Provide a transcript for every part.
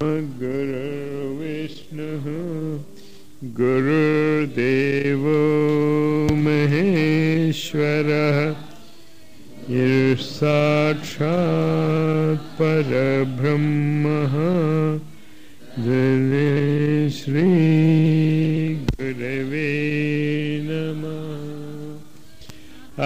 गुरुर्विष्णुः गुरुर्देवो महेश्वरः साक्षात् परब्रह्मः श्रीगुरवे नमः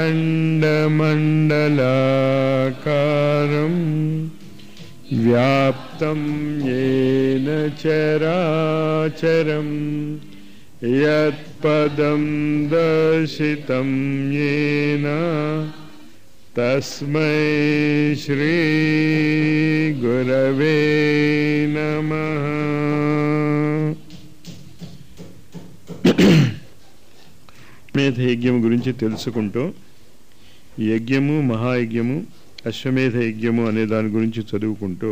अखण्डमण्डलाकारम् व्याप्तं येन चराचरम् यत्पदं दर्शितं येन तस्मै श्रीगुरवे नमः మేధ యజ్ఞం గురించి తెలుసుకుంటూ యజ్ఞము మహాయజ్ఞము అశ్వమేధ యజ్ఞము అనే దాని గురించి చదువుకుంటూ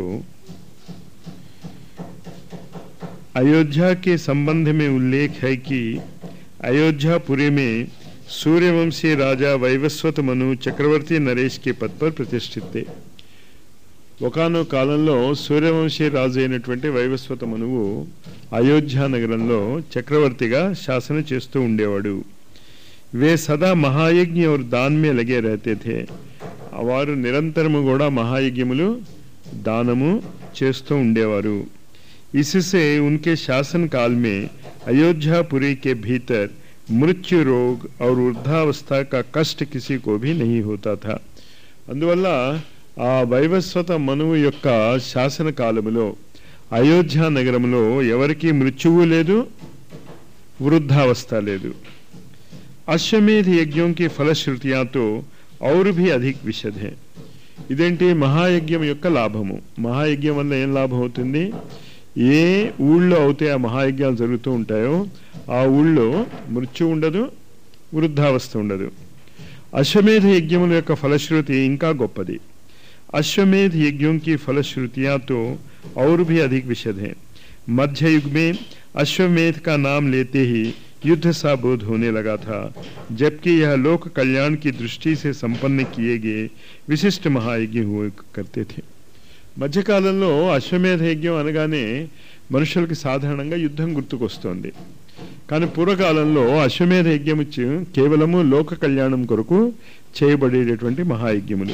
अयोध्या के संबंध में उल्लेख है कि अयोध्यापुरी में सूर्यवंशी राजा వైవస్వత మను చక్రవర్తి నరేష్ के पद पर प्रतिष्ठित थे ఒకనొక కాలంలో సూర్యవంశీ రాజు అయినటువంటి వైవస్వత మనువు అయోధ్య నగరంలో చక్రవర్తిగా శాసన చేస్తూ ఉండేవాడు వే సదా మహాయజ్ఞ और दान में लगे रहते थे వారు నిరంతరము కూడా మహాయజ్ఞములు దానము చేస్తూ ఉండేవారు इससे उनके शासन काल में अयोध्यापुरी के भीतर मृत्यु रोग और वृद्धावस्था का कष्ट किसी को भी नहीं होता था అందువల్ల ఆ వైవస్వత మనువు యొక్క శాసన కాలములో అయోధ్య నగరంలో ఎవరికి మృత్యువు లేదు వృద్ధావస్థ లేదు అశ్వమేధ యజ్ఞం కి ఫలశ్రుతియా తో और भी अधिक विशद है ఇదేంటి మహాయజ్ఞం యొక్క లాభము మహాయజ్ఞం వల్ల ఏం లాభం అవుతుంది ఏ ఊళ్ళో అయితే ఆ మహాయజ్ఞాలు జరుగుతూ ఉంటాయో ఆ ఊళ్ళో మృత్యు ఉండదు వృద్ధావస్థ ఉండదు అశ్వమేధ యజ్ఞముల యొక్క ఫలశ్రుతి ఇంకా గొప్పది अश्वमेध यज्ञों की फलश्रुतियां तो और भी अधिक विशद हैं मध्य युग में अश्वमेध का नाम लेते ही युद्ध सा बोध होने लगा था जबकि यह लोक कल्याण की दृष्टि से संपन्न किए गए विशिष्ट महायज्ञ हुए करते थे మధ్యకాలంలో అశ్వమేధ యజ్ఞం అనగానే మనుషులకి సాధారణంగా యుద్ధం గుర్తుకొస్తోంది కానీ పూర్వకాలంలో అశ్వమేధ యజ్ఞము కేవలము లోక కళ్యాణం కొరకు చేయబడేటటువంటి మహాయజ్ఞములు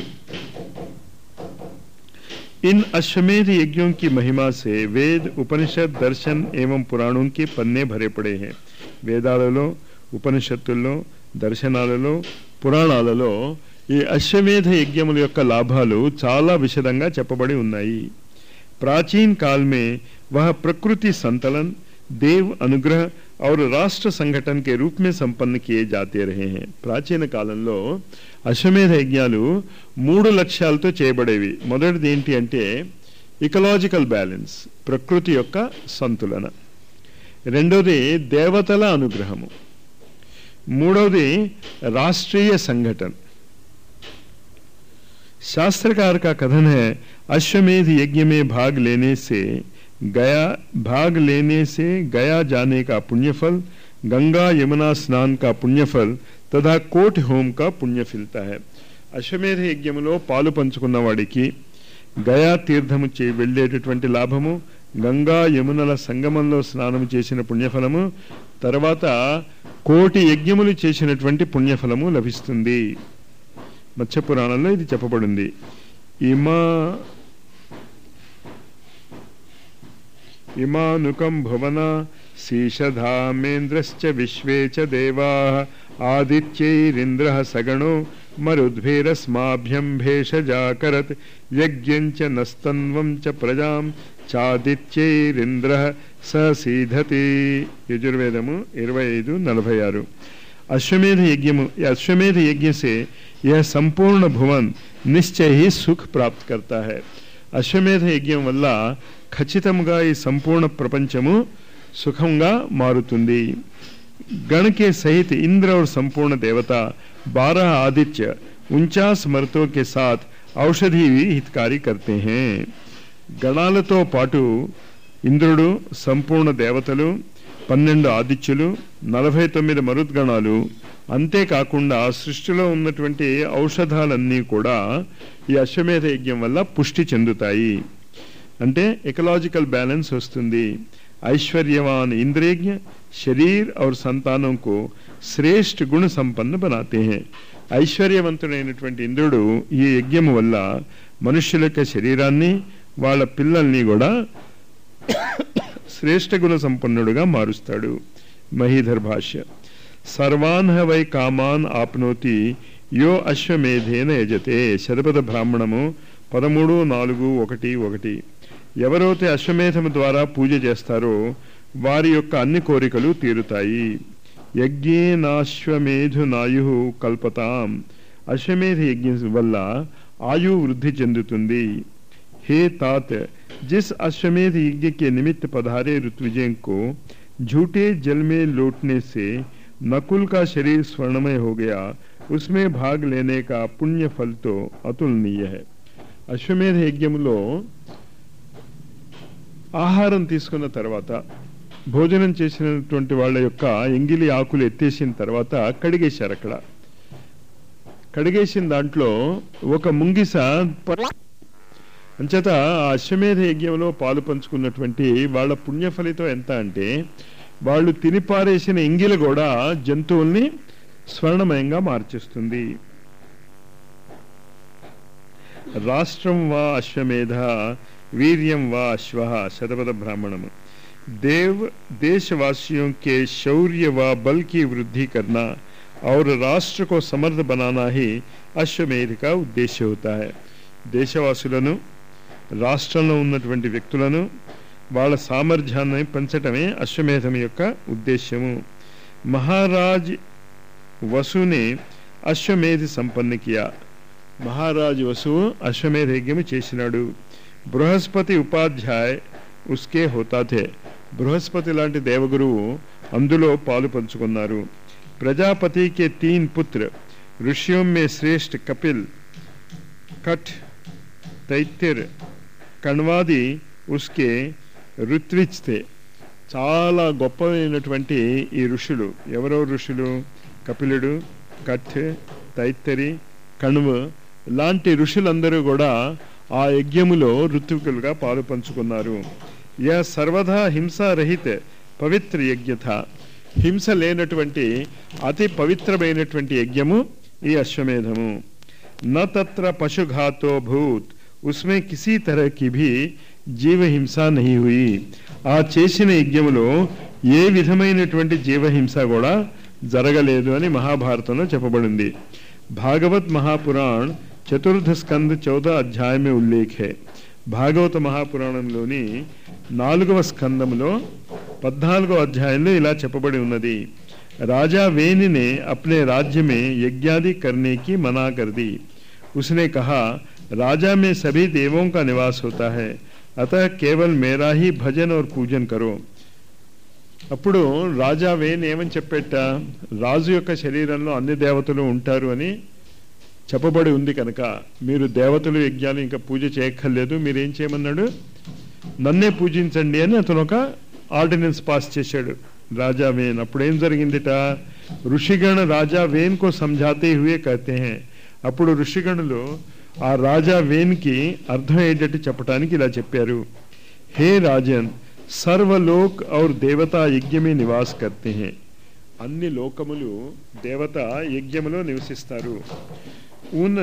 इन अश्वमेध यज्ञों की महिमा से वेद उपनिषद दर्शन एवं पुराणों के पन्ने भरे पड़े हैं వేదాలలో ఉపనిషత్తుల్లో దర్శనాలలో పురాణాలలో ఈ అశ్వమేధ యజ్ఞముల యొక్క లాభాలు చాలా విశదంగా చెప్పబడి ఉన్నాయి प्राचीन काल में वह प्रकृति संतलन देव अनुग्रह और రాష్ట్ర సంఘటన के रूप में संपन्न किए जाते रहे हैं ప్రాచీన కాలంలో అశ్వమేధ యజ్ఞాలు మూడు లక్ష్యాలతో చేయబడేవి మొదటిది ఏంటి అంటే ఇకలాజికల్ బ్యాలెన్స్ ప్రకృతి యొక్క సంతులన రెండోది దేవతల అనుగ్రహము మూడవది రాష్ట్రీయ సంఘటన शास्त्रकार का कथन है अश्वमेध यज्ञ में भाग लेने से गया भाग लेने से गया जाने का पुण्यफल गंगा यमुना स्नान का पुण्यफल తథా కోటి హోం కా పుణ్య ఫిల్తా హై అశ్వమేధ యజ్ఞములో పాలు పంచుకున్న వాడికి గయా తీర్థము చే వెళ్ళేటటువంటి లాభము గంగా యమునల సంగమంలో స్నానం చేసిన పుణ్యఫలము తర్వాత కోటి యజ్ఞములు చేసినటువంటి పుణ్యఫలము లభిస్తుంది మత్స్య పురాణంలో ఇది చెప్పబడింది ఇమా ఇమానుకం భువన శీషధామేంద్రశ్చ విశ్వే చ దేవా ఆదిత్యైరింద్ర సగణో మరుద్భిరస్మాభ్యం భేషజాకరత్ యజ్ఞం చ నస్తన్వం చ ప్రజాం చాదిత్యైరింద్ర సీధతి యజుర్వేదము ఇరవై ఐదు నలభై ఆరు अश्वमेध यज्ञ अश्वमेध यज्ञ से यह संपूर्ण भुवन निश्चय ही सुख प्राप्त करता है అశ్వమేధ యజ్ఞం వల్ల ఖచ్చితంగా ఈ సంపూర్ణ ప్రపంచము సుఖంగా మారుతుంది गण के सहित इंद्र और संपूर्ण देवता बारह आदित्य उनचास मर्तों के साथ औषधि भी हितकारी करते हैं గణాలతో పాటు ఇంద్రుడు సంపూర్ణ దేవతలు పన్నెండు ఆదిత్యులు నలభై తొమ్మిది మరుద్గణాలు అంతేకాకుండా సృష్టిలో ఉన్నటువంటి ఔషధాలన్నీ కూడా ఈ అశ్వమేధ యజ్ఞం వల్ల పుష్టి చెందుతాయి అంటే ఎకలాజికల్ బ్యాలెన్స్ వస్తుంది ऐश्वर्यवान इंद्रिय शरीर और संतानों को శ్రేష్ఠ గుణ సంపన్న బనాతే హే ఐశ్వర్యవంతుడైనటువంటి ఇంద్రుడు ఈ యజ్ఞం వల్ల మనుష్యుల యొక్క శరీరాన్ని వాళ్ళ పిల్లల్ని కూడా శ్రేష్ఠ గుణ సంపన్నుడుగా మారుస్తాడు మహీధర్ భాష్య సర్వాన్ హ వై కామాన్ ఆప్నోతి యో అశ్వమేధేన యజతే శతపథ బ్రాహ్మణము పదమూడు నాలుగు ఒకటి ఒకటి ఎవరైతే అశ్వమేధము ద్వారా పూజ చేస్తారో వారి యొక్క అన్ని కోరికలు తీరుతాయి యజ్ఞేనాశ్వమేధు నాయు కల్పతాం అశ్వమేధ యజ్ఞం వల్ల ఆయు వృద్ధి చెందుతుంది हे तात जिस अश्वमेध यज्ञ के निमित्त पधारे ऋत्विजय को झूठे जल में लौटने से नकुल का शरीर स्वर्णमय हो गया उसमें भाग लेने का पुण्य फल तो अतुलनीय है అశ్వమేధ యజ్ఞంలో ఆహారం తీసుకున్న తర్వాత భోజనం చేసినటువంటి వాళ్ళ యొక్క ఎంగిలి ఆకులు ఎత్తేసిన తర్వాత కడిగేశారు అక్కడ కడిగేసిన దాంట్లో ఒక ముంగిస అంచేత ఆ అశ్వమేధ యజ్ఞంలో పాలు పంచుకున్నటువంటి వాళ్ళ పుణ్య ఫలితం ఎంత అంటే వాళ్ళు తినిపారేసిన ఎంగిల కూడా జంతువుల్ని స్వర్ణమయంగా మార్చేస్తుంది రాష్ట్రం వా అశ్వమేధ वीर्यम व अश्व शतपथ ब्राह्मणम देव देशवासियों के शौर्य व बल की वृद्धि करना और राष्ट्र को समर्थ बनाना ही అశ్వమేధ का ఉద్దేశ్య होता है దేశవాసులను రాష్ట్రంలో ఉన్నటువంటి వ్యక్తులను వాళ్ళ సామర్థ్యాన్ని పెంచటమే అశ్వమేధం యొక్క ఉద్దేశ్యము మహారాజ్ వసునే అశ్వమేధ సంపన్న కియా మహారాజు వసువు అశ్వమేధ యజ్ఞము చేసినాడు బృహస్పతి ఉపాధ్యాయ ఉస్కే హోతాథే బృహస్పతి లాంటి దేవగురువు అందులో పాలు పంచుకున్నారు ప్రజాపతి కే తీన్ పుత్ర ఋషిयों में श्रेष्ठ कपिल कठ తైత్తిర్ కణ్వాది ఉస్కే ఋత్విజ్ తే చాలా గొప్పమైనటువంటి ఈ ఋషులు ఎవరో ఋషులు కపిలుడు కఠ్ తైత్తరి కణువ లాంటి ఋషులందరూ కూడా ఆ యజ్ఞములో ఋత్వికులుగా పాలు పంచుకున్నారు యా సర్వదా హింసారహిత పవిత్ర యజ్ఞత హింస లేనటువంటి అతి పవిత్రమైనటువంటి యజ్ఞము ఈ అశ్వమేధము న తత్ర పశుఘాతో భూత్ ఉస్మే కిసీ तरह की भी జీవ హింస నహి హుయి ఆ చేసిన యజ్ఞములో ఏ విధమైనటువంటి జీవహింస కూడా జరగలేదు అని మహాభారతంలో చెప్పబడింది భాగవత్ మహాపురాణ్ చతుర్థ స్కంద్ చౌద అధ్యాయమే ఉల్లేఖ హై భాగవత మహాపురాణంలోని నాలుగవ స్కందములో పద్నాలుగో అధ్యాయంలో ఇలా చెప్పబడి ఉన్నది राजा वेन ने अपने राज्य में यज्ञादि करने की मना कर दी उसने कहा राजा में सभी देवों का निवास होता है अतः केवल मेरा ही भजन और पूजन करो అప్పుడు రాజా వేన్ ఏమని చెప్పేట రాజు యొక్క శరీరంలో అన్ని దేవతలు ఉంటారు అని చెప్పబడి ఉంది కనుక మీరు దేవతలు యజ్ఞాలు ఇంకా పూజ చేయక్కర్లేదు మీరేం చేయమన్నాడు నన్నే పూజించండి అని అతను ఒక ఆర్డినెన్స్ పాస్ చేశాడు राजा वेन అప్పుడేం జరిగిందిట ఋషిగణ రాజా వేన్ కో సంజాతే హుయే కహతే హే అప్పుడు ఋషిగణులు ఆ రాజా వేన్ కి అర్థం ఏంటంటే చెప్పడానికి ఇలా చెప్పారు హే రాజన్ సర్వలోక్ ఔర్ దేవతా యజ్ఞమే నివాస్ కర్తే హే అన్ని లోకములు దేవత యజ్ఞములో నివసిస్తారు ఉన్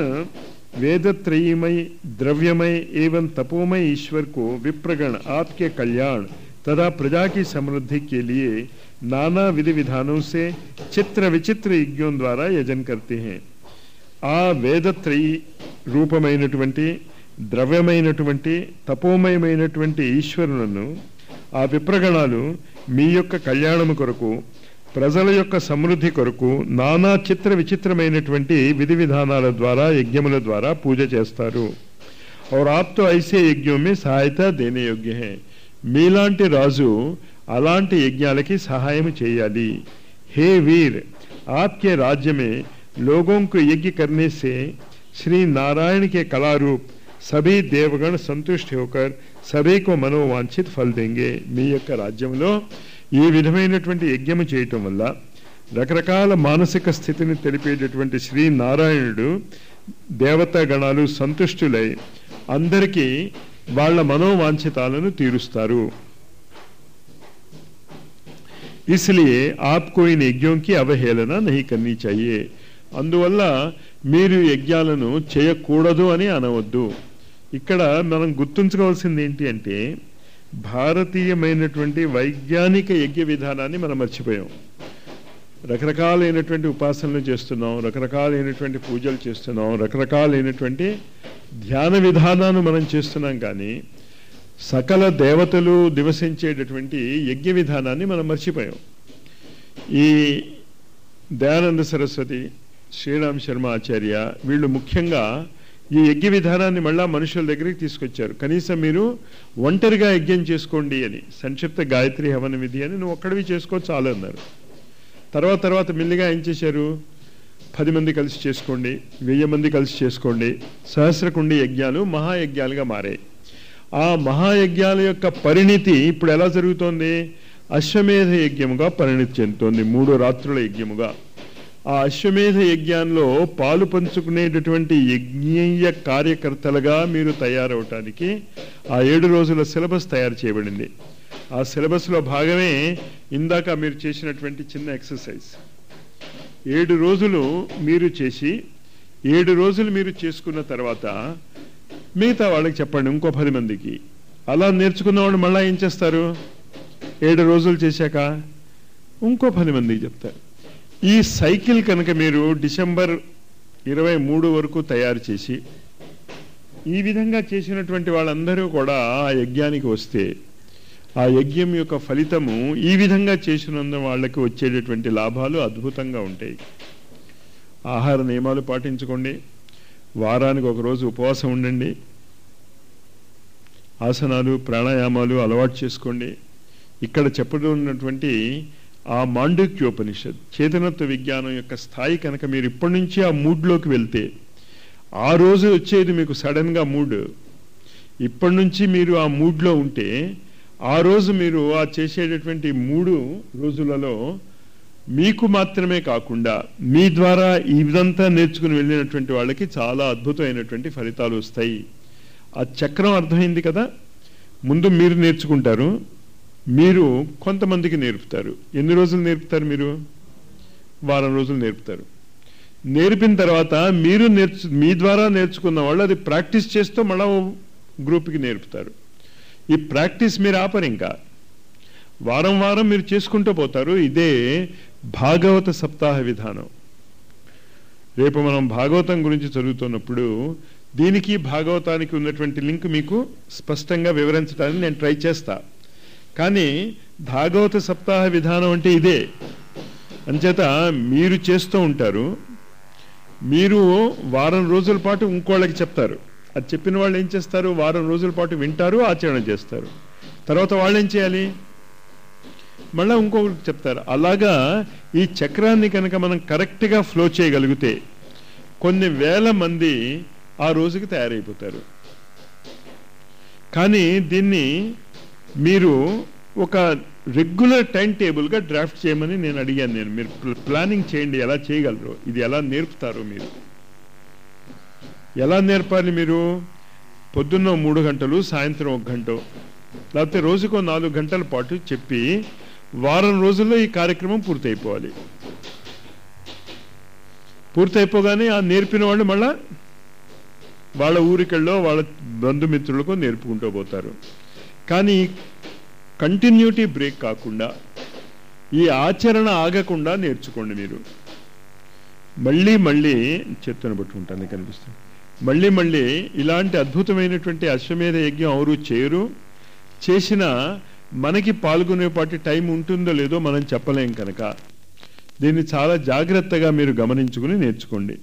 वेदत्रयीमय द्रव्यमय एवं तपोमय ईश्वर को विप्रगण आपके कल्याण तथा प्रजा की समृद्धि के लिए नाना विधि विधानों से चित्र विचित्र यज्ञों द्वारा यजन करते हैं ఆ వేదత్రయి రూపమైనటువంటి ద్రవ్యమైనటువంటి తపోమయమైనటువంటి ఈశ్వరులను ఆ విప్రగణాలు మీ యొక్క కళ్యాణము కొరకు ప్రజల యొక్క సమృద్ధి కొరకు నానా చిత్ర విచిత్రమైనటువంటి విధి విధానాల ద్వారా యజ్ఞముల ద్వారా పూజ చేస్తారు और आप तो ऐसे यज्ञों में सहायता देने योग्य हैं మీలాంటి రాజు అలాంటి యజ్ఞాలకి సహాయం చేయాలి హే వీర్ आपके राज्य में लोगों को यज्ञ करने से श्री नारायण के कलारूप सभी देवगण संतुष्ट होकर सभी को మనోవాంఛిत ఫల్ देंगे మీ యొక్క రాజ్యంలో ఈ విధమైనటువంటి యజ్ఞము చేయటం వల్ల రకరకాల మానసిక స్థితిని తెలిపేటటువంటి శ్రీ నారాయణుడు దేవతా గణాలు సంతుష్టులై అందరికీ వాళ్ళ మనోవాంఛితాలను తీరుస్తారు इसलिए आपको इन यज्ञों की అవహేళన नहीं करनी चाहिए అందువల్ల మీరు యజ్ఞాలను చేయకూడదు అని అనవద్దు ఇక్కడ మనం గుర్తుంచుకోవాల్సింది ఏంటి అంటే భారతీయమైనటువంటి వైజ్ఞానిక యజ్ఞ విధానాన్ని మనం మర్చిపోయాం రకరకాలైనటువంటి ఉపాసనలు చేస్తున్నాం రకరకాలైనటువంటి పూజలు చేస్తున్నాం రకరకాలైనటువంటి ధ్యాన విధానాన్ని మనం చేస్తున్నాం కానీ సకల దేవతలు దివసించేటటువంటి యజ్ఞ విధానాన్ని మనం మర్చిపోయాం ఈ దయానంద సరస్వతి శ్రీరామ్ శర్మ ఆచార్య వీళ్ళు ముఖ్యంగా ఈ యజ్ఞ విధానాన్ని మళ్ళా మనుషుల దగ్గరికి తీసుకొచ్చారు కనీసం మీరు ఒంటరిగా యజ్ఞం చేసుకోండి అని సంక్షిప్త గాయత్రి హవన విధి అని నువ్వు ఒక్కడివి చేసుకో చాలు అన్నారు తర్వాత తర్వాత మెల్లిగా ఏం చేశారు పది మంది కలిసి చేసుకోండి వెయ్యి మంది కలిసి చేసుకోండి సహస్రకుండి యజ్ఞాలు మహాయజ్ఞాలుగా మారాయి ఆ మహాయజ్ఞాల యొక్క పరిణితి ఇప్పుడు ఎలా జరుగుతోంది అశ్వమేధ యజ్ఞముగా పరిణితి చెందుతోంది మూడు రాత్రుల యజ్ఞముగా ఆ అశ్వమేధ యజ్ఞాల్లో పాలు పంచుకునేటటువంటి యజ్ఞీయ కార్యకర్తలుగా మీరు తయారవటానికి ఆ ఏడు రోజుల సిలబస్ తయారు చేయబడింది ఆ సిలబస్లో భాగమే ఇందాక మీరు చేసినటువంటి చిన్న ఎక్సర్సైజ్ ఏడు రోజులు మీరు చేసి ఏడు రోజులు మీరు చేసుకున్న తర్వాత మిగతా వాళ్ళకి చెప్పండి ఇంకో పది మందికి అలా నేర్చుకున్న వాళ్ళు మళ్ళీ ఏం చేస్తారు ఏడు రోజులు చేశాక ఇంకో పది మందికి చెప్తారు ఈ సైకిల్ కనుక మీరు డిసెంబర్ ఇరవై మూడు వరకు తయారు చేసి ఈ విధంగా చేసినటువంటి వాళ్ళందరూ కూడా ఆ యజ్ఞానికి వస్తే ఆ యజ్ఞం యొక్క ఫలితము ఈ విధంగా చేసినందు వాళ్ళకి వచ్చేటటువంటి లాభాలు అద్భుతంగా ఉంటాయి ఆహార నియమాలు పాటించుకోండి వారానికి ఒక రోజు ఉపవాసం ఉండండి ఆసనాలు ప్రాణాయామాలు అలవాటు చేసుకోండి ఇక్కడ చెప్పనున్నటువంటి ఆ మాండుక్యోపనిషత్ చేతనత్వ విజ్ఞానం యొక్క స్థాయి కనుక మీరు ఇప్పటి నుంచి ఆ మూడ్లోకి వెళ్తే ఆ రోజు వచ్చేది మీకు సడన్గా మూడ్ ఇప్పటి నుంచి మీరు ఆ మూడ్లో ఉంటే ఆ రోజు మీరు ఆ చేసేటటువంటి మూడు రోజులలో మీకు మాత్రమే కాకుండా మీ ద్వారా ఇదంతా నేర్చుకుని వెళ్ళినటువంటి వాళ్ళకి చాలా అద్భుతమైనటువంటి ఫలితాలు వస్తాయి ఆ చక్రం అర్థమైంది కదా ముందు మీరు నేర్చుకుంటారు మీరు కొంతమందికి నేర్పుతారు ఎన్ని రోజులు నేర్పుతారు మీరు వారం రోజులు నేర్పుతారు నేర్పిన తర్వాత మీరు నేర్చు మీ ద్వారా నేర్చుకున్న వాళ్ళు అది ప్రాక్టీస్ చేస్తూ మళ్ళా గ్రూప్కి నేర్పుతారు ఈ ప్రాక్టీస్ మీరు ఆపరు ఇంకా వారం వారం మీరు చేసుకుంటూ పోతారు ఇదే భాగవత సప్తాహ విధానం రేపు మనం భాగవతం గురించి చదువుతున్నప్పుడు దీనికి భాగవతానికి ఉన్నటువంటి లింక్ మీకు స్పష్టంగా వివరించడానికి నేను ట్రై చేస్తా కానీ భాగవత సప్తాహ విధానం అంటే ఇదే అంచేత మీరు చేస్తూ ఉంటారు మీరు వారం రోజుల పాటు ఇంకోళ్ళకి చెప్తారు అది చెప్పిన వాళ్ళు ఏం చేస్తారు వారం రోజుల పాటు వింటారు ఆచరణ చేస్తారు తర్వాత వాళ్ళు ఏం చేయాలి మళ్ళీ ఇంకొకరికి చెప్తారు అలాగా ఈ చక్రాన్ని కనుక మనం కరెక్ట్గా ఫ్లో చేయగలిగితే కొన్ని వేల మంది ఆ రోజుకి తయారైపోతారు కానీ దీన్ని మీరు ఒక రెగ్యులర్ టైం టేబుల్గా డ్రాఫ్ట్ చేయమని నేను అడిగాను నేను మీరు ప్లానింగ్ చేయండి ఎలా చేయగలరు ఇది ఎలా నేర్పుతారు మీరు ఎలా నేర్పాలి మీరు పొద్దున్న మూడు గంటలు సాయంత్రం ఒక గంట లేకపోతే రోజుకో నాలుగు గంటల పాటు చెప్పి వారం రోజుల్లో ఈ కార్యక్రమం పూర్తయిపోవాలి పూర్తయిపోగానే ఆ నేర్పిన వాళ్ళు మళ్ళా వాళ్ళ ఊరికెళ్ళో వాళ్ళ బంధుమిత్రులకు నేర్పుకుంటూ పోతారు కానీ కంటిన్యూటీ బ్రేక్ కాకుండా ఈ ఆచరణ ఆగకుండా నేర్చుకోండి మీరు మళ్ళీ మళ్ళీ చెప్తున్న పట్టుకుంటాను కనిపిస్తుంది మళ్ళీ మళ్ళీ ఇలాంటి అద్భుతమైనటువంటి అశ్వమేధ యజ్ఞం ఎవరు చేయరు చేసిన మనకి పాల్గొనేపాటి టైం ఉంటుందో లేదో మనం చెప్పలేం కనుక దీన్ని చాలా జాగ్రత్తగా మీరు గమనించుకుని నేర్చుకోండి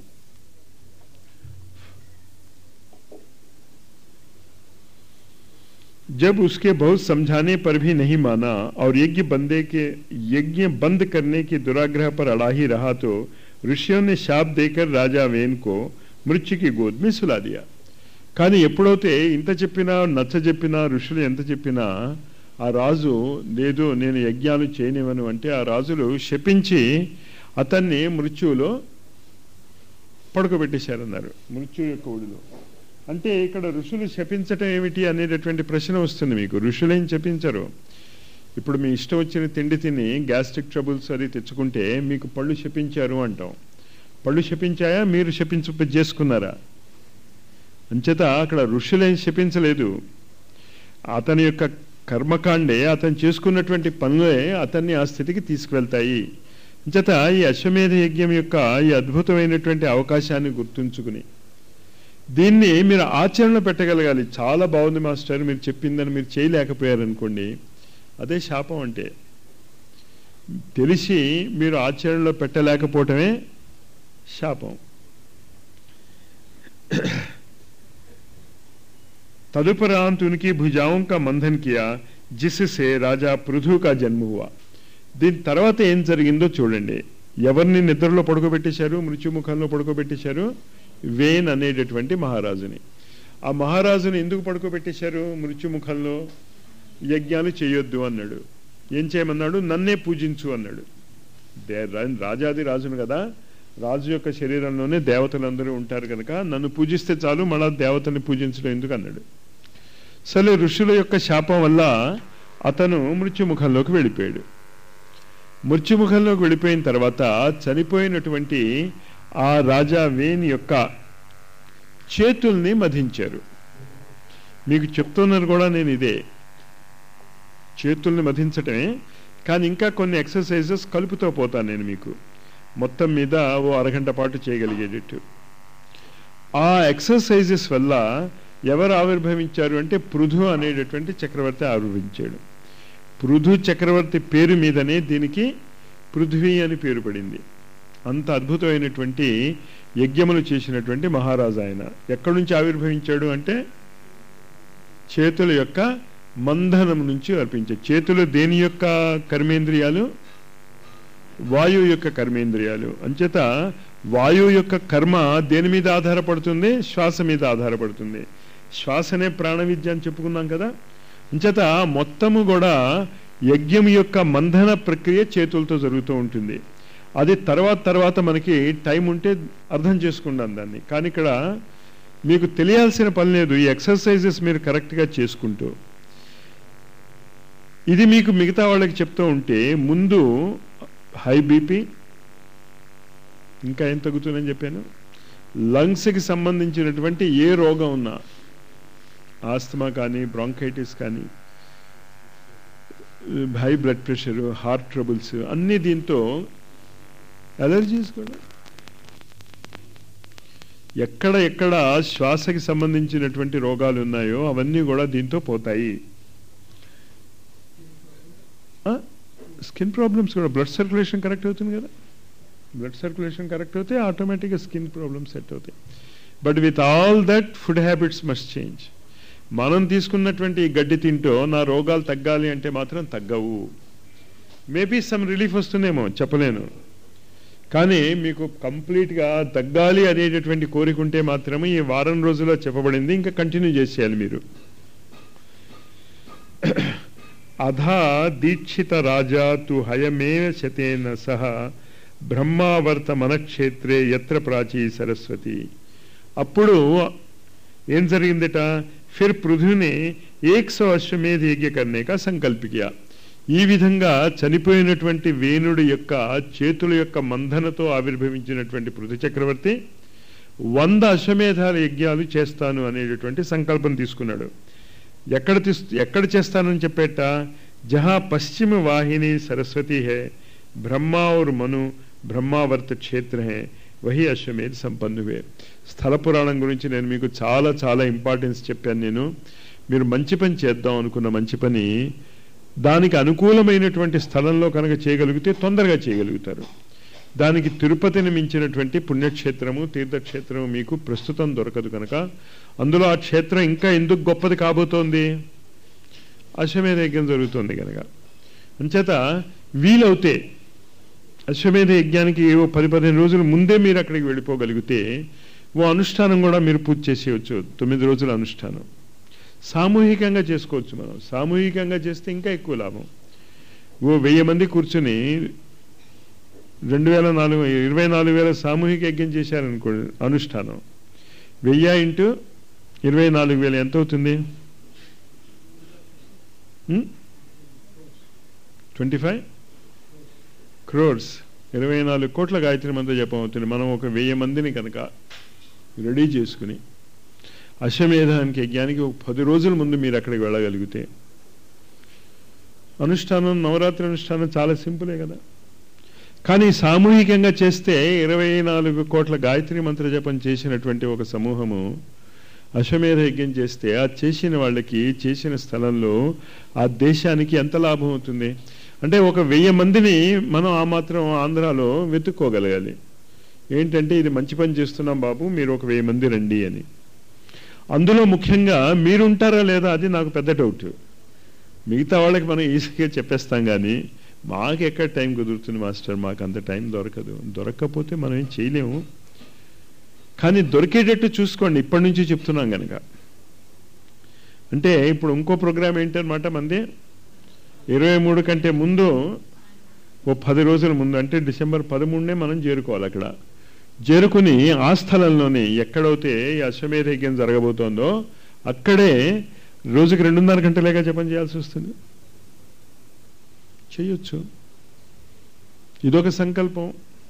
जब उसके बहुत समझाने पर भी नहीं माना और यज्ञ बंदे के यज्ञ बंद करने की दुराग्रह पर अड़ा ही रहा तो ఋషియోं ने శాప్ దేకర్ రాజా వేన్ కో మృత్యుకి గోద్ में सुला दिया కానీ ఎప్పుడైతే ఇంత చెప్పినా నచ్చ చెప్పినా ఋషులు ఎంత చెప్పినా ఆ రాజు లేదు నేను యజ్ఞాలు చేయనివను అంటే ఆ రాజులు శపించి అతన్ని మృత్యువులో పడుకోబెట్టేశారన్నారు మృత్యు యొక్క ఒడిలో అంటే ఇక్కడ ఋషులు శపించటం ఏమిటి అనేటటువంటి ప్రశ్న వస్తుంది మీకు ఋషులేం శపించరు ఇప్పుడు మీ ఇష్టం వచ్చిన తిండి తిని గ్యాస్ట్రిక్ ట్రబుల్స్ అది తెచ్చుకుంటే మీకు పళ్ళు శపించారు అంటాం పళ్ళు శపించాయా మీరు శపించ చేసుకున్నారా అంచేత అక్కడ ఋషులేం శపించలేదు అతని యొక్క కర్మకాండే అతను చేసుకున్నటువంటి పనులే అతన్ని ఆ స్థితికి తీసుకువెళ్తాయి అంచేత ఈ అశ్వమేధ యజ్ఞం యొక్క ఈ అద్భుతమైనటువంటి అవకాశాన్ని గుర్తుంచుకుని దీన్ని మీరు ఆచరణలో పెట్టగలగాలి చాలా బాగుంది మాస్టర్ మీరు చెప్పిందని మీరు చేయలేకపోయారనుకోండి అదే శాపం అంటే తెలిసి మీరు ఆచరణలో పెట్టలేకపోవటమే శాపం तदुपरांत उनकी भुजाओं का मंथन किया जिससे రాజా పృథు కా జన్మ హువా దీని తర్వాత ఏం జరిగిందో చూడండి ఎవరిని నిద్రలో పడుకోబెట్టేశారు మృత్యుముఖంలో పడుకోబెట్టేశారు వేన్ అనేటటువంటి మహారాజుని ఆ మహారాజుని ఎందుకు పడుకోబెట్టేశారు మృత్యుముఖంలో యజ్ఞాలు చేయొద్దు అన్నాడు ఏం చేయమన్నాడు నన్నే పూజించు అన్నాడు దే రాజాది రాజును కదా రాజు యొక్క శరీరంలోనే దేవతలందరూ ఉంటారు కనుక నన్ను పూజిస్తే చాలు మళ్ళా దేవతని పూజించడం ఎందుకు అన్నాడు సరే ఋషుల యొక్క శాపం వల్ల అతను మృత్యుముఖంలోకి వెళ్ళిపోయాడు మృత్యుముఖంలోకి వెళ్ళిపోయిన తర్వాత చనిపోయినటువంటి ఆ రాజా వేణి యొక్క చేతుల్ని మధించారు మీకు చెప్తున్నారు కూడా నేను ఇదే చేతుల్ని మధించటమే కానీ ఇంకా కొన్ని ఎక్సర్సైజెస్ కలుపుతూ పోతాను నేను మీకు మొత్తం మీద ఓ అరగంట పాటు చేయగలిగేటట్టు ఆ ఎక్సర్సైజెస్ వల్ల ఎవరు ఆవిర్భవించారు అంటే పృథు అనేటటువంటి చక్రవర్తి ఆవిర్భవించాడు పృథు చక్రవర్తి పేరు మీదనే దీనికి పృథ్వీ అని పేరు పడింది అంత అద్భుతమైనటువంటి యజ్ఞములు చేసినటువంటి మహారాజు ఆయన ఎక్కడి నుంచి ఆవిర్భవించాడు అంటే చేతుల యొక్క మంధనం నుంచి అర్పించాడు చేతులు దేని యొక్క కర్మేంద్రియాలు వాయువు యొక్క కర్మేంద్రియాలు అంచేత వాయువు యొక్క కర్మ దేని మీద ఆధారపడుతుంది శ్వాస మీద ఆధారపడుతుంది శ్వాసనే ప్రాణ విద్య అని చెప్పుకున్నాం కదా అంచేత మొత్తము కూడా యజ్ఞం యొక్క మంధన ప్రక్రియ చేతులతో జరుగుతూ ఉంటుంది అది తర్వాత తర్వాత మనకి టైం ఉంటే అర్థం చేసుకుంటాం దాన్ని కానీ ఇక్కడ మీకు తెలియాల్సిన పని లేదు ఈ ఎక్సర్సైజెస్ మీరు కరెక్ట్గా చేసుకుంటూ ఇది మీకు మిగతా వాళ్ళకి చెప్తూ ఉంటే ముందు హై బీపీ ఇంకా ఏం తగ్గుతుందని చెప్పాను లంగ్స్కి సంబంధించినటువంటి ఏ రోగం ఉన్నా ఆస్తమా కానీ బ్రాంకైటిస్ కానీ high blood pressure heart troubles అన్నీ దీంతో అలర్జీస్ కూడా ఎక్కడ ఎక్కడ శ్వాసకి సంబంధించినటువంటి రోగాలు ఉన్నాయో అవన్నీ కూడా దీంతో పోతాయి స్కిన్ ప్రాబ్లమ్స్ కూడా బ్లడ్ సర్క్యులేషన్ కరెక్ట్ అవుతుంది కదా బ్లడ్ సర్క్యులేషన్ కరెక్ట్ అవుతే ఆటోమేటిక్గా స్కిన్ ప్రాబ్లమ్స్ సెట్ అవుతాయి but with all that food habits must change మనం తీసుకున్నటువంటి ఈ గడ్డి తింటూ నా రోగాలు తగ్గాలి అంటే మాత్రం తగ్గవు మేబీ సమ్ రిలీఫ్ వస్తుందేమో చెప్పలేను కానీ మీకు కంప్లీట్గా తగ్గాలి అనేటటువంటి కోరిక ఉంటే మాత్రమే ఈ వారం రోజుల్లో చెప్పబడింది ఇంకా కంటిన్యూ చేసేయాలి మీరు అధా దీక్షిత రాజా తు హయమేవ శతేన సహ బ్రహ్మావర్త మనక్షేత్రే ఎత్ర ప్రాచీ సరస్వతి అప్పుడు ఏం జరిగిందట ఫిర్ పృథుని ఏక్ సో అశ్వమేధ యజ్ఞ కర్ణేక సంకల్పిక ఈ విధంగా చనిపోయినటువంటి వేణుడి యొక్క చేతుల యొక్క మంధనతో ఆవిర్భవించినటువంటి పృథు చక్రవర్తి వంద అశ్వమేధాల యజ్ఞాలు చేస్తాను అనేటటువంటి సంకల్పం తీసుకున్నాడు ఎక్కడ తీస్ ఎక్కడ చేస్తానని చెప్పేట జహా పశ్చిమ వాహిని సరస్వతి హే బ్రహ్మా और మను బ్రహ్మావర్త క్షేత్ర హే వహి అశ్వమేధ సంపన్నువే స్థల పురాణం గురించి నేను మీకు చాలా చాలా ఇంపార్టెన్స్ చెప్పాను నేను మీరు మంచి పని చేద్దాం అనుకున్న మంచి పని దానికి అనుకూలమైనటువంటి స్థలంలో కనుక చేయగలిగితే తొందరగా చేయగలుగుతారు దానికి తిరుపతిని మించినటువంటి పుణ్యక్షేత్రము తీర్థక్షేత్రము మీకు ప్రస్తుతం దొరకదు కనుక అందులో ఆ క్షేత్రం ఇంకా ఎందుకు గొప్పది కాబోతోంది అశ్వమేధ యజ్ఞం జరుగుతుంది కనుక అంచేత వీలవుతే అశ్వమేధ యజ్ఞానికి ఓ పది పదిహేను రోజుల ముందే మీరు అక్కడికి వెళ్ళిపోగలిగితే ఓ అనుష్ఠానం కూడా మీరు పూజ చేసేయచ్చు తొమ్మిది రోజుల అనుష్ఠానం సామూహికంగా చేసుకోవచ్చు మనం సామూహికంగా చేస్తే ఇంకా ఎక్కువ లాభం ఓ వెయ్యి మంది కూర్చుని రెండు వేల నాలుగు ఇరవై నాలుగు వేల సామూహిక యజ్ఞం చేశారనుకోండి అనుష్ఠానం వెయ్యి ఇంటూ ఇరవై నాలుగు వేలు ఎంత అవుతుంది ట్వంటీ ఫైవ్ క్రోర్స్ ఇరవై నాలుగు కోట్ల గాయత్రి మంత్ర జపం అవుతుంది మనం ఒక వెయ్యి మందిని కనుక రెడీ చేసుకుని అశ్వమేధానికి యజ్ఞానికి ఒక పది రోజుల ముందు మీరు అక్కడికి వెళ్ళగలిగితే అనుష్ఠానం నవరాత్రి అనుష్ఠానం చాలా సింపులే కదా కానీ సామూహికంగా చేస్తే ఇరవై నాలుగు కోట్ల గాయత్రి మంత్ర జపం చేసినటువంటి ఒక సమూహము అశ్వమేధ యజ్ఞం చేస్తే ఆ చేసిన వాళ్ళకి చేసిన స్థలంలో ఆ దేశానికి ఎంత లాభం అవుతుంది అంటే ఒక వెయ్యి మందిని మనం ఆ మాత్రం ఆంధ్రాలో వెతుక్కోగలగాలి ఏంటంటే ఇది మంచి పని చేస్తున్నాం బాబు మీరు ఒక వెయ్యి మంది రండి అని అందులో ముఖ్యంగా మీరుంటారా లేదా అది నాకు పెద్ద డౌట్ మిగతా వాళ్ళకి మనం ఈజీగా చెప్పేస్తాం కానీ మాకు ఎక్కడ టైం కుదురుతుంది మాస్టర్ మాకు అంత టైం దొరకదు దొరకకపోతే మనం ఏం చేయలేము కానీ దొరికేటట్టు చూసుకోండి ఇప్పటి నుంచి చెప్తున్నాం కనుక అంటే ఇప్పుడు ఇంకో ప్రోగ్రామ్ ఏంటన్నమాట మంది ఇరవై మూడు కంటే ముందు ఓ పది రోజుల ముందు అంటే డిసెంబర్ పదమూడునే మనం చేరుకోవాలి అక్కడ చేరుకుని ఆ స్థలంలోనే ఎక్కడైతే ఈ అశ్వమేధ యజ్ఞం జరగబోతోందో అక్కడే రోజుకి రెండున్నర గంటలేగా జపం చేయాల్సి వస్తుంది చేయొచ్చు ఇదొక సంకల్పం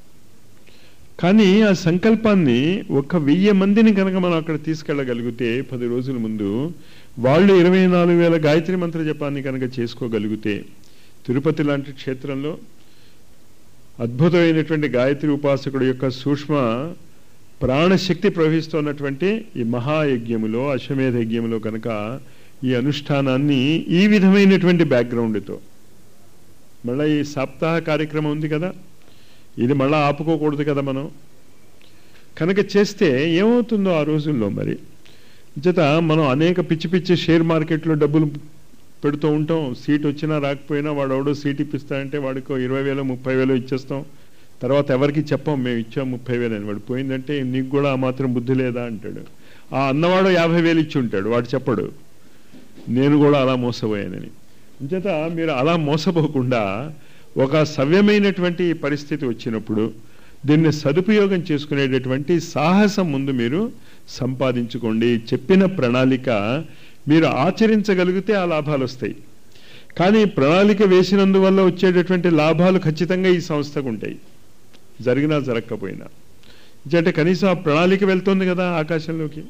కానీ ఆ సంకల్పాన్ని ఒక వెయ్యి మందిని కనుక మనం అక్కడ తీసుకెళ్ళగలిగితే పది రోజుల ముందు వాళ్ళు ఇరవై నాలుగు వేల గాయత్రి మంత్ర జపాన్ని కనుక చేసుకోగలిగితే తిరుపతి లాంటి క్షేత్రంలో అద్భుతమైనటువంటి గాయత్రి ఉపాసకుడు యొక్క సూక్ష్మ ప్రాణశక్తి ప్రవహిస్తున్నటువంటి ఈ మహాయజ్ఞములో అశ్వమేధ యజ్ఞములో కనుక ఈ అనుష్ఠానాన్ని ఈ విధమైనటువంటి బ్యాక్గ్రౌండ్తో మళ్ళీ ఈ సప్తాహ కార్యక్రమం ఉంది కదా ఇది మళ్ళీ ఆపుకోకూడదు కదా మనం కనుక చేస్తే ఏమవుతుందో ఆ రోజుల్లో మరి చేత మనం అనేక పిచ్చి పిచ్చి షేర్ మార్కెట్లో డబ్బులు పెడుతూ ఉంటాం సీట్ వచ్చినా రాకపోయినా వాడు ఎవడో సీట్ ఇప్పిస్తాడంటే వాడికి ఇరవై వేలు ముప్పై వేలు ఇచ్చేస్తాం తర్వాత ఎవరికి చెప్పాం మేము ఇచ్చాం ముప్పై వేలు అని వాడు పోయిందంటే నీకు కూడా ఆ మాత్రం బుద్ధి లేదా అంటాడు ఆ అన్నవాడు యాభై వేలు ఇచ్చి ఉంటాడు వాడు చెప్పడు నేను కూడా అలా మోసపోయానని అంచేత మీరు అలా మోసపోకుండా ఒక సవ్యమైనటువంటి పరిస్థితి వచ్చినప్పుడు దీన్ని సదుపయోగం చేసుకునేటటువంటి సాహసం ముందు మీరు సంపాదించుకోండి చెప్పిన ప్రణాళిక మీరు ఆచరించగలిగితే ఆ లాభాలు వస్తాయి కానీ ప్రణాళిక వేసినందువల్ల వచ్చేటటువంటి లాభాలు ఖచ్చితంగా ఈ సంస్థకు ఉంటాయి జరిగినా జరగకపోయినా అంటే కనీసం ఆ ప్రణాళిక వెళ్తుంది కదా ఆకాశంలోకి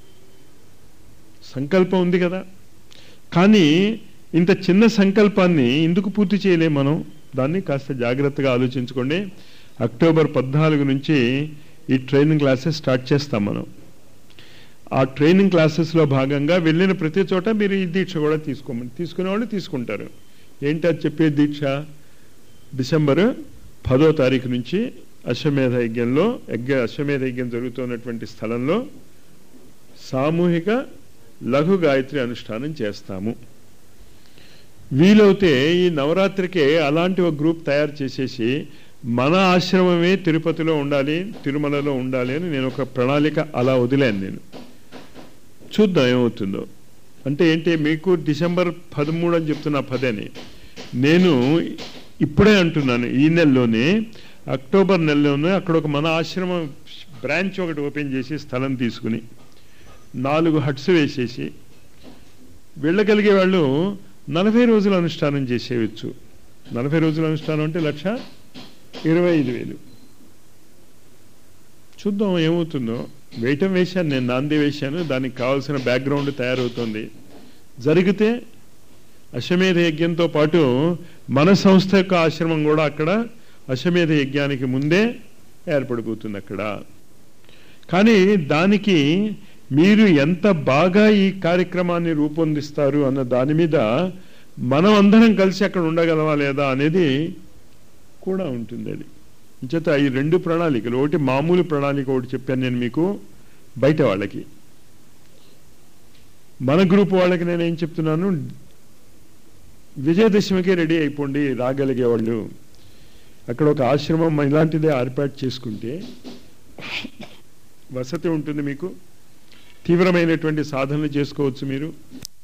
సంకల్పం ఉంది కదా కానీ ఇంత చిన్న సంకల్పాన్ని ఎందుకు పూర్తి చేయలేం మనం దాన్ని కాస్త జాగ్రత్తగా ఆలోచించుకోండి అక్టోబర్ పద్నాలుగు నుంచి ఈ ట్రైనింగ్ క్లాసెస్ స్టార్ట్ చేస్తాం మనం ఆ ట్రైనింగ్ క్లాసెస్లో భాగంగా వెళ్ళిన ప్రతి చోట మీరు ఈ దీక్ష కూడా తీసుకోమని తీసుకునే వాళ్ళు తీసుకుంటారు ఏంటి అది చెప్పే దీక్ష డిసెంబర్ పదో తారీఖు నుంచి అశ్వమేధ యజ్ఞంలో యజ్ఞ అశ్వమేధ యజ్ఞం జరుగుతున్నటువంటి స్థలంలో సామూహిక లఘు గాయత్రి అనుష్ఠానం చేస్తాము వీలవుతే ఈ నవరాత్రికే అలాంటి ఒక గ్రూప్ తయారు చేసేసి మన ఆశ్రమమే తిరుపతిలో ఉండాలి తిరుమలలో ఉండాలి అని నేను ఒక ప్రణాళిక అలా వదిలాను నేను చూద్దాం ఏమవుతుందో అంటే ఏంటి మీకు డిసెంబర్ పదమూడు అని చెప్తున్నా పదని నేను ఇప్పుడే అంటున్నాను ఈ నెలలోనే అక్టోబర్ నెలలోనే అక్కడ ఒక మన ఆశ్రమం బ్రాంచ్ ఒకటి ఓపెన్ చేసి స్థలం తీసుకుని నాలుగు హట్స్ వేసేసి వెళ్ళగలిగే వాళ్ళు నలభై రోజుల అనుష్ఠానం చేసేయచ్చు నలభై రోజుల అనుష్ఠానం అంటే లక్ష ఇరవై ఐదు వేలు చూద్దాం ఏమవుతుందో వేయటం వేశాను నేను నాంది వేశాను దానికి కావాల్సిన బ్యాక్గ్రౌండ్ తయారవుతుంది జరిగితే అశ్వమేధ యజ్ఞంతో పాటు మన సంస్థ యొక్క ఆశ్రమం కూడా అక్కడ అశ్వమేధ యజ్ఞానికి ముందే ఏర్పడిపోతుంది అక్కడ కానీ దానికి మీరు ఎంత బాగా ఈ కార్యక్రమాన్ని రూపొందిస్తారు అన్న దాని మీద మనం అందరం కలిసి అక్కడ ఉండగలమా లేదా అనేది కూడా ఉంటుంది అది చేత ఈ రెండు ప్రణాళికలు ఒకటి మామూలు ప్రణాళిక ఒకటి చెప్పాను నేను మీకు బయట వాళ్ళకి మన గ్రూప్ వాళ్ళకి నేను ఏం చెప్తున్నాను విజయదశమికే రెడీ అయిపోండి రాగలిగే వాళ్ళు అక్కడ ఒక ఆశ్రమం ఇలాంటిదే ఏర్పాటు చేసుకుంటే వసతి ఉంటుంది మీకు తీవ్రమైనటువంటి సాధనలు చేసుకోవచ్చు మీరు